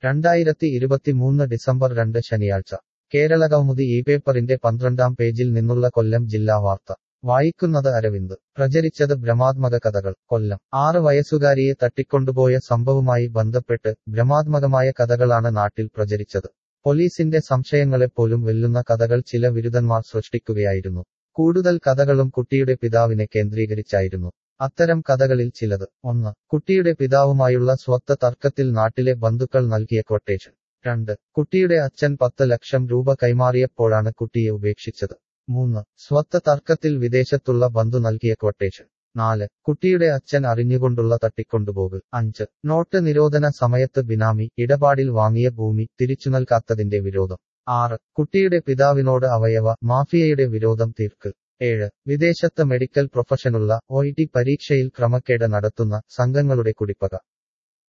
രണ്ടായിരത്തി ഇരുപത്തിമൂന്ന് ഡിസംബർ രണ്ട് ശനിയാഴ്ച കേരളകൗമുദി ഈ പേപ്പറിന്റെ പന്ത്രണ്ടാം പേജിൽ നിന്നുള്ള കൊല്ലം ജില്ലാ വാർത്ത വായിക്കുന്നത് അരവിന്ദ് പ്രചരിച്ചത് ഭ്രമാത്മക കഥകൾ കൊല്ലം ആറ് വയസ്സുകാരിയെ തട്ടിക്കൊണ്ടുപോയ സംഭവവുമായി ബന്ധപ്പെട്ട് ഭ്രമാത്മകമായ കഥകളാണ് നാട്ടിൽ പ്രചരിച്ചത് പോലീസിന്റെ സംശയങ്ങളെപ്പോലും വെല്ലുന്ന കഥകൾ ചില വിരുദ്ധന്മാർ സൃഷ്ടിക്കുകയായിരുന്നു കൂടുതൽ കഥകളും കുട്ടിയുടെ പിതാവിനെ കേന്ദ്രീകരിച്ചായിരുന്നു അത്തരം കഥകളിൽ ചിലത് ഒന്ന് കുട്ടിയുടെ പിതാവുമായുള്ള സ്വത്ത് തർക്കത്തിൽ നാട്ടിലെ ബന്ധുക്കൾ നൽകിയ ക്വട്ടേഷൻ രണ്ട് കുട്ടിയുടെ അച്ഛൻ പത്ത് ലക്ഷം രൂപ കൈമാറിയപ്പോഴാണ് കുട്ടിയെ ഉപേക്ഷിച്ചത് മൂന്ന് സ്വത്ത് തർക്കത്തിൽ വിദേശത്തുള്ള ബന്ധു നൽകിയ ക്വട്ടേഷൻ നാല് കുട്ടിയുടെ അച്ഛൻ അറിഞ്ഞുകൊണ്ടുള്ള തട്ടിക്കൊണ്ടുപോകൽ അഞ്ച് നോട്ട് നിരോധന സമയത്ത് ബിനാമി ഇടപാടിൽ വാങ്ങിയ ഭൂമി തിരിച്ചു നൽകാത്തതിന്റെ വിരോധം ആറ് കുട്ടിയുടെ പിതാവിനോട് അവയവ മാഫിയയുടെ വിരോധം തീർക്കൽ ഏഴ് വിദേശത്ത് മെഡിക്കൽ പ്രൊഫഷനുള്ള ഒ പരീക്ഷയിൽ ക്രമക്കേട് നടത്തുന്ന സംഘങ്ങളുടെ കുടിപ്പക